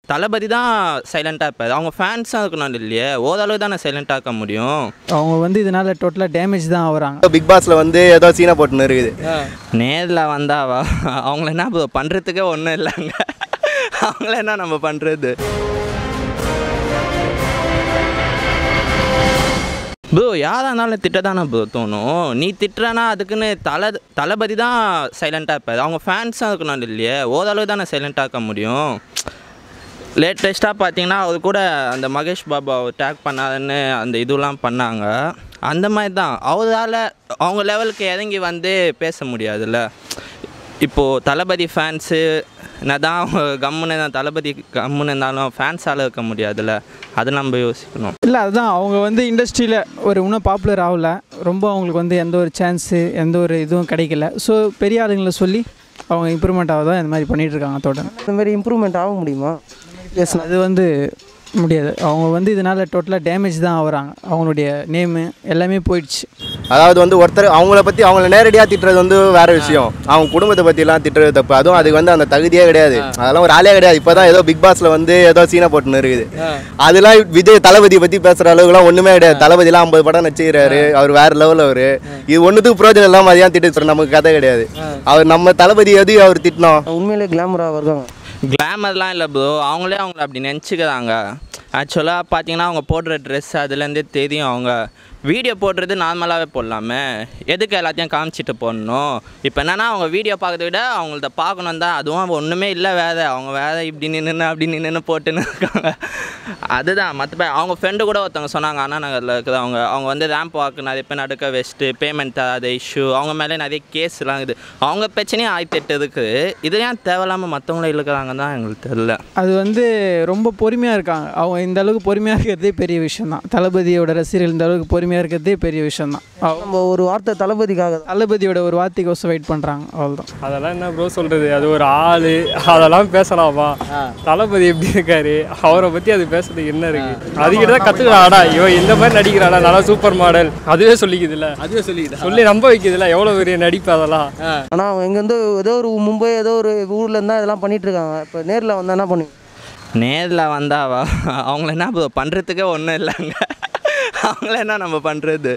தளபதி தான் சைலண்ட்டாக இருப்பார் அவங்க ஃபேன்ஸாக இருக்கணும் இல்லையே ஓரளவு தானே சைலண்ட்டாக இருக்க முடியும் அவங்க வந்து இதனால டோட்டலாக டேமேஜ் தான் ஆகுறாங்க பிக் பாஸ்ல வந்து ஏதோ சீனை போட்டுன்னு இருக்குது நேரில் வந்தாவா அவங்கள என்ன bro பண்ணுறதுக்கே ஒன்றும் இல்லைங்க அவங்கள என்ன நம்ம பண்ணுறது ப்ரோ யாராக இருந்தாலும் திட்ட தானே ப்ரோ தோணும் நீ திட்டுறனா அதுக்குன்னு தலை தளபதி தான் சைலண்ட்டாக இருப்பார் அவங்க ஃபேன்ஸாக இருக்கணும் இல்லையே ஓரளவு தானே சைலண்ட்டாக இருக்க முடியும் லேட்டஸ்ட்டாக பார்த்தீங்கன்னா அவர் கூட அந்த மகேஷ் பாபு அவர் டேக் பண்ணாதுன்னு அந்த இதுலாம் பண்ணாங்க அந்த மாதிரி தான் அவரால் அவங்க லெவலுக்கு இறங்கி வந்து பேச முடியாதுல்ல இப்போது தளபதி ஃபேன்ஸு நான் தான் அவங்க கம்முன்னு தான் தளபதி கம்முன்னு இருந்தாலும் ஃபேன்ஸால் இருக்க முடியாதுல்ல அது நம்ம யோசிக்கணும் இல்லை அதுதான் அவங்க வந்து இண்டஸ்ட்ரியில் ஒரு இன்னும் பாப்புலர் ஆகல ரொம்ப அவங்களுக்கு வந்து எந்த ஒரு சான்ஸு எந்த ஒரு இதுவும் கிடைக்கல ஸோ பெரிய ஆளுங்களை சொல்லி அவங்க இம்ப்ரூவ்மெண்ட் ஆகுதா இந்த மாதிரி பண்ணிட்டு இருக்காங்க தொடர்ந்து இந்த மாதிரி இம்ப்ரூவ்மெண்ட் ஆக முடியுமா பேசணும் அது வந்து முடியாது அவங்க வந்து இதனால டோட்டலாக டேமேஜ் தான் ஆகுறாங்க அவங்களுடைய நேமு எல்லாமே போயிடுச்சு அதாவது வந்து ஒருத்தர் அவங்கள பற்றி அவங்கள நேரடியாக திட்டுறது வந்து வேற விஷயம் அவங்க குடும்பத்தை பற்றிலாம் திட்டுறது தப்பு அதுவும் அதுக்கு வந்து அந்த தகுதியே கிடையாது அதெல்லாம் ஒரு ஆளே கிடையாது இப்போ தான் ஏதோ பிக் பாஸ்ல வந்து ஏதோ சீனை போட்டுன்னு இருக்குது அதெல்லாம் விஜய் தளபதி பற்றி பேசுகிற அளவுக்குலாம் ஒன்றுமே கிடையாது தளபதிலாம் ஐம்பது படம் நடிச்சுக்கிறாரு அவர் வேற லெவலில் அவர் இது ஒன்றுத்துக்கு பிரோஜனம் இல்லாமல் அதையும் திட்டு நமக்கு கதை கிடையாது அவர் நம்ம தளபதி எது அவர் திட்டினோம் உண்மையிலே கிளாமராக இருக்காங்க கிளாமர்லாம் இல்லை ப்ரோ அவங்களே அவங்கள அப்படி நினச்சிக்கிறாங்க ஆக்சுவலாக பார்த்தீங்கன்னா அவங்க போடுற ட்ரெஸ் அதுலேருந்தே தெரியும் அவங்க வீடியோ போடுறது நார்மலாகவே போடலாமே எதுக்கு எல்லாத்தையும் காமிச்சிட்டு போடணும் இப்போ என்னென்னா அவங்க வீடியோ பார்க்கறத விட அவங்கள்ட்ட பார்க்கணும் தான் அதுவும் ஒன்றுமே இல்லை வேறு அவங்க வேறு இப்படி நின்று அப்படி நின்று போட்டுன்னு இருக்காங்க அதுதான் மற்றபடி அவங்க ஃப்ரெண்டு கூட ஒருத்தவங்க சொன்னாங்க அண்ணா நகரில் இருக்கிறவங்க அவங்க வந்து ரேம்ப் வாக்கு நிறைய பேர் நடுக்க வச்சுட்டு பேமெண்ட் தராத இஷ்யூ அவங்க மேலே நிறைய கேஸ்லாம் இருக்குது அவங்க பிரச்சனையும் ஆயிரத்தி எட்டு இருக்குது இது ஏன் தேவையில்லாமல் மற்றவங்கள இழுக்கிறாங்க தான் எங்களுக்கு தெரில அது வந்து ரொம்ப பொறுமையாக இருக்காங்க அவங்க இந்த அளவுக்கு பொறுமையாக இருக்கிறதே பெரிய விஷயம் தான் தளபதியோட ரசிகர்கள் இந்த அளவுக்கு பொறுமையாக இருக்கிறதே பெரிய விஷயம் தான் நம்ம ஒரு வார்த்தை தளபதிக்காக தான். தளபதியோட ஒரு வார்த்தைக்கோசம் வெயிட் பண்ணுறாங்க அவ்வளோதான் அதெல்லாம் என்ன ப்ரோ சொல்கிறது அது ஒரு ஆள் அதெல்லாம் பேசலாமா தளபதி எப்படி இருக்காரு அவரை பற்றி அது பேசுறதுக்கு என்ன இருக்கு அதுக்கிட்ட தான் கற்றுக்கிறாடா இவன் இந்த மாதிரி நடிக்கிறாடா நல்லா சூப்பர் மாடல் அதுவே சொல்லிக்குதுல்ல அதுவே சொல்லிக்குது சொல்லி நம்ப வைக்குதுல்ல எவ்வளோ பெரிய நடிப்பு அதெல்லாம் ஆனால் அவங்க இங்கேருந்து ஏதோ ஒரு மும்பை ஏதோ ஒரு ஊரில் இருந்தால் இதெல்லாம் பண்ணிட்டு இருக்காங்க இப்போ நேரில் வந்தால் என்ன பண்ணுவீங்க நேரில் வந்தாவா அவங்கள என்ன ப்ரோ பண்ணுறதுக்கே ஒன்றும் இல்லைங்க அவங்கள என்ன நம்ம பண்ணுறது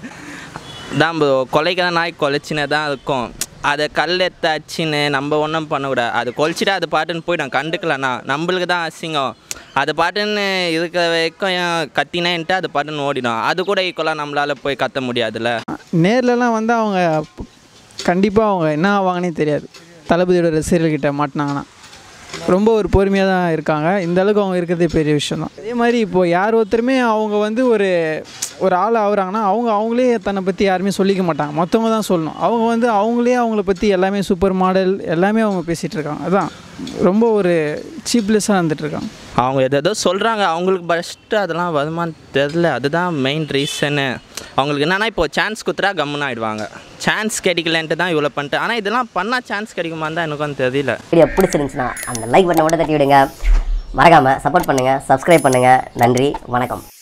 தான் ப்ரோ கொலைக்கு தான் நாய் கொலைச்சினே தான் இருக்கும் அதை கல் எடுத்து அச்சின்னு நம்ம ஒன்றும் பண்ணக்கூடாது அது கொலைச்சிட்டா அது பாட்டுன்னு போயிடும் கண்டுக்கலண்ணா நம்மளுக்கு தான் அசிங்கம் அது பாட்டுன்னு இருக்கிற வரைக்கும் ஏன் கத்தினேன்ட்டு அது பாட்டுன்னு ஓடிடும் அது கூட ஈக்குவலாக நம்மளால் போய் கத்த முடியாதுல்ல நேர்லலாம் வந்து அவங்க கண்டிப்பாக அவங்க என்ன ஆவாங்கன்னே தெரியாது தளபதியோட ரசிகர்கள்கிட்ட மாட்டினாங்கன்னா ரொம்ப ஒரு பொறுமையாக தான் இருக்காங்க இந்த அளவுக்கு அவங்க இருக்கிறதே பெரிய விஷயம் தான் அதே மாதிரி இப்போ யார் ஒருத்தருமே அவங்க வந்து ஒரு ஒரு ஆள் ஆகுறாங்கன்னா அவங்க அவங்களே தன்னை பற்றி யாருமே சொல்லிக்க மாட்டாங்க மற்றவங்க தான் சொல்லணும் அவங்க வந்து அவங்களே அவங்கள பற்றி எல்லாமே சூப்பர் மாடல் எல்லாமே அவங்க பேசிகிட்டு இருக்காங்க அதான் ரொம்ப ஒரு சீப்லெஸ்ஸாக இருந்துட்டு இருக்காங்க அவங்க எதோ சொல்கிறாங்க அவங்களுக்கு ஃபஸ்ட்டு அதெல்லாம் வருமானு தெரில அதுதான் மெயின் ரீசனு அவங்களுக்கு என்னென்னா இப்போ சான்ஸ் குத்துறா கம்முன்னு ஆயிடுவாங்க சான்ஸ் கிடைக்கலன்ட்டு தான் இவ்வளோ பண்ணிட்டு ஆனால் இதெல்லாம் பண்ணால் சான்ஸ் கிடைக்குமான்னு தான் எனக்கும் தெரியல வீடியோ பிடிச்சிருந்துச்சுன்னா அந்த லைக் பட்டனை மட்டும் தட்டி விடுங்க மறக்காமல் சப்போர்ட் பண்ணுங்கள் சப்ஸ்கிரைப் பண்ணுங்கள் நன்றி வணக்கம்